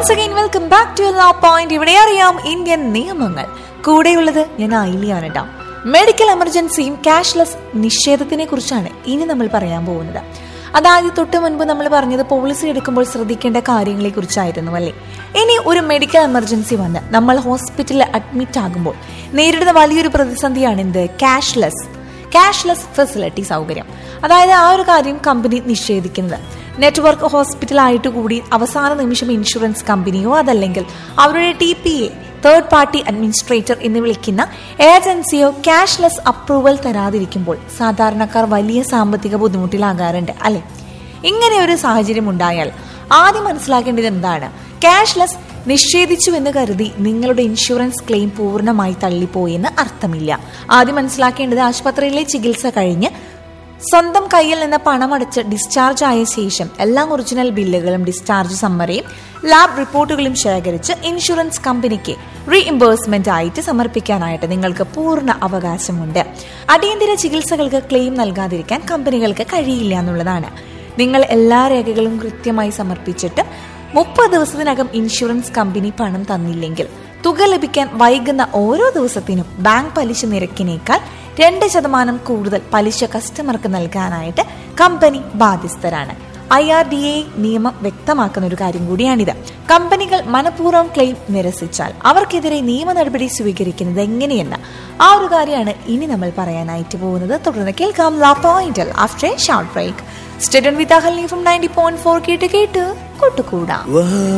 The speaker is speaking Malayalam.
once again welcome back to law point ഇവിടെ അറിയാം ഇന്ത്യൻ നിയമങ്ങൾ കൂടെയുള്ളത് ഞാൻ ഐലിയാണ് കേട്ടോ മെഡിക്കൽ എമർജൻസിയും ക്യാഷ്ലെസ് നിഷേധത്തിനെ കുറിച്ചാണ് ഇനി നമ്മൾ പറയാൻ പോകുന്നത് അതായത് തൊട്ട് മുൻപ് നമ്മൾ പറഞ്ഞത് പോളിസി എടുക്കുമ്പോൾ ശ്രദ്ധിക്കേണ്ട കാര്യങ്ങളെ കുറിച്ചായിരുന്നു അല്ലേ ഇനി ഒരു മെഡിക്കൽ എമർജൻസി വന്ന് നമ്മൾ ഹോസ്പിറ്റലിൽ അഡ്മിറ്റ് ആകുമ്പോൾ നേരിടുന്ന വലിയൊരു പ്രതിസന്ധിയാണ് എന്ത് ക്യാഷ്ലെസ് ക്യാഷ്ലെസ് ഫെസിലിറ്റി സൗകര്യം അതായത് ആ ഒരു കാര്യം കമ്പനി നിഷേധിക്കുന്നത് നെറ്റ്വർക്ക് ഹോസ്പിറ്റൽ ആയിട്ട് കൂടി അവസാന നിമിഷം ഇൻഷുറൻസ് കമ്പനിയോ അതല്ലെങ്കിൽ അവരുടെ T P A third party administrator എന്ന് വിളിക്കുന്ന ഏജൻസിയോ ക്യാഷ്ലെസ് അപ്രൂവൽ തരാതിരിക്കുമ്പോൾ സാധാരണക്കാർ വലിയ സാമ്പത്തിക ബുദ്ധിമുട്ടിലാകാറുണ്ട് അല്ലെ ഇങ്ങനെ ഒരു സാഹചര്യം ഉണ്ടായാൽ ആദ്യം മനസ്സിലാക്കേണ്ടത് എന്താണ് ക്യാഷ്ലെസ് നിഷേധിച്ചു എന്ന് കരുതി നിങ്ങളുടെ ഇൻഷുറൻസ് ക്ലെയിം പൂർണ്ണമായി തള്ളിപ്പോയെന്ന് അർത്ഥമില്ല ആദ്യം മനസ്സിലാക്കേണ്ടത് ആശുപത്രിയിലെ ചികിത്സ കഴിഞ്ഞ് സ്വന്തം കയ്യിൽ നിന്ന് പണമടച്ച് ഡിസ്ചാർജ് ആയ ശേഷം എല്ലാ ഒറിജിനൽ ബില്ലുകളും ഡിസ്ചാർജ് സമ്മറിയും ലാബ് റിപ്പോർട്ടുകളും ശേഖരിച്ച് ഇൻഷുറൻസ് കമ്പനിക്ക് റീഇംബേഴ്സ്മെന്റ് ആയിട്ട് സമർപ്പിക്കാനായിട്ട് നിങ്ങൾക്ക് പൂർണ്ണ അവകാശമുണ്ട് അടിയന്തര ചികിത്സകൾക്ക് ക്ലെയിം നൽകാതിരിക്കാൻ കമ്പനികൾക്ക് കഴിയില്ല എന്നുള്ളതാണ് നിങ്ങൾ എല്ലാ രേഖകളും കൃത്യമായി സമർപ്പിച്ചിട്ട് മുപ്പത് ദിവസത്തിനകം ഇൻഷുറൻസ് കമ്പനി പണം തന്നില്ലെങ്കിൽ തുക ലഭിക്കാൻ വൈകുന്ന ഓരോ ദിവസത്തിനും ബാങ്ക് പലിശ നിരക്കിനേക്കാൾ രണ്ട് ശതമാനം കൂടുതൽ പലിശ കസ്റ്റമർക്ക് നൽകാനായിട്ട് കമ്പനി ബാധ്യസ്ഥരാണ് ഐ ആർ ഡി എ നിയമം വ്യക്തമാക്കുന്ന ഒരു കാര്യം കൂടിയാണിത് കമ്പനികൾ മനഃപൂർവ്വം ക്ലെയിം നിരസിച്ചാൽ അവർക്കെതിരെ നിയമ നടപടി സ്വീകരിക്കുന്നത് എങ്ങനെയെന്ന് ആ ഒരു കാര്യമാണ് ഇനി നമ്മൾ പറയാനായിട്ട് പോകുന്നത് തുടർന്ന് കേൾക്കാം ലാ പോയിന്റൽ after a short break stay tuned with Ahal from ninety point four കേട്ട് കേട്ട് കൂട്ടുകൂടാം